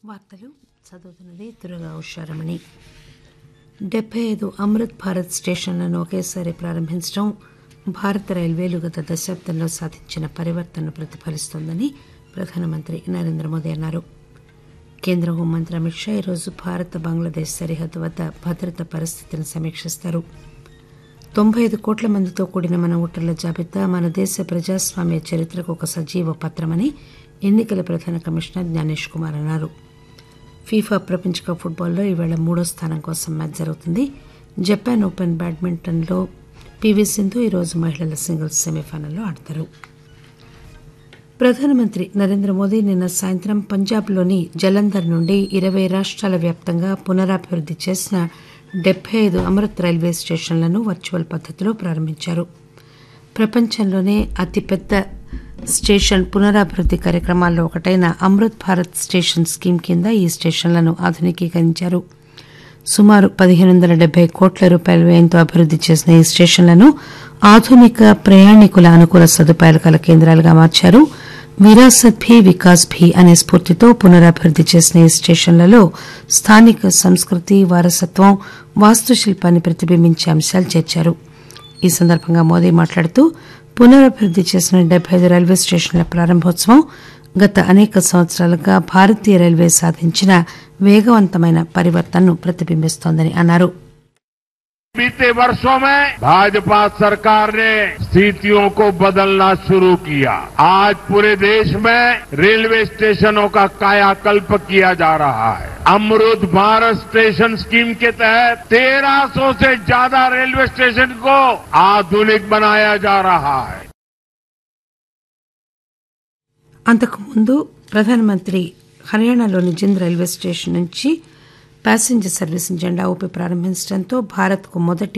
వార్తలు చదువుతున్నది దుర్గా ఉషారమణి డెబ్బై ఐదు అమృత్ భారత్ స్టేషన్లను ఒకేసారి ప్రారంభించడం భారత రైల్వేలు గత దశాబ్దంలో సాధించిన పరివర్తనను ప్రతిఫలిస్తోందని ప్రధానమంత్రి నరేంద్ర మోదీ అన్నారు కేంద్ర హోంమంత్రి అమిత్ షా ఈరోజు భారత్ బంగ్లాదేశ్ సరిహద్దు వద్ద భద్రతా పరిస్థితిని సమీక్షిస్తారు తొంభై ఐదు కోట్ల మందితో కూడిన మన ఓటర్ల జాబితా మన దేశ ప్రజాస్వామ్య చరిత్రకు ఒక సజీవ పత్రమని ఎన్నికల ప్రధాన కమిషనర్ జ్ఞానేష్ కుమార్ అన్నారు ఫీఫా ప్రపంచ కప్ ఫుట్బాల్లో ఈవేళ మూడో స్థానం కోసం మ్యాచ్ జరుగుతుంది జపాన్ ఓపెన్ బ్యాడ్మింటన్లో పీవీ సింధు ఈరోజు మహిళల సింగిల్స్ సెమీఫైనల్లో ఆడతారు ప్రధానమంత్రి నరేంద్ర మోదీ నిన్న సాయంత్రం పంజాబ్లోని జలంధర్ నుండి ఇరవై రాష్ట్రాల వ్యాప్తంగా పునరాభివృద్ది చేసిన డెబ్బై ఐదు అమృత్ రైల్వే స్టేషన్లను వర్చువల్ పద్దతిలో ప్రారంభించారు ప్రపంచంలోనే అతిపెద్ద స్టేషన్ పునరాభివృద్ది కార్యక్రమాల్లో ఒకటైన అమృత్ భారత్ స్టేషన్ స్కీమ్ కింద ఈ స్టేషన్లను ఆధునికీకరించారు సుమారు పదిహేను వందల డెబ్బై కోట్ల రూపాయల వ్యయంతో అభివృద్ది చేసిన ఈ స్టేషన్లను ఆధునిక ప్రయాణికుల అనుకూల సదుపాయాలు కల కేంద్రాలుగా మార్చారు విరాసత్ భీ వికాస్ భీ అనే స్ఫూర్తితో పునరాభివృద్ది చేసిన ఈ స్టేషన్లలో స్థానిక సంస్కృతి వారసత్వం వాస్తుశిల్పాన్ని ప్రతిబింబించే అంశాలు చేర్చారు ఈ సందర్భంగా మోదీ మాట్లాడుతూ పునరభివృద్ది చేసిన డెబ్బై ఐదు రైల్వే స్టేషన్ల ప్రారంభోత్సవం గత అనేక సంవత్సరాలుగా భారతీయ రైల్వే సాధించిన వేగవంతమైన పరివర్తనను ప్రతిబింబిస్తోందని అన్నారు बीते वर्षों में भाजपा सरकार ने स्थितियों को बदलना शुरू किया आज पूरे देश में रेलवे स्टेशनों का कायाकल्प किया जा रहा है अमृत भारत स्टेशन स्कीम के तहत 1300 से ज्यादा रेलवे स्टेशन को आधुनिक बनाया जा रहा है అంతకుముందు ప్రధానమంత్రి హర్యానాలోని జింద్ రైల్వే స్టేషన్ నుంచి ప్యాసింజర్ సర్వీస్ జెండా ఊపి ప్రారంభించడంతో భారత్కు మొదటి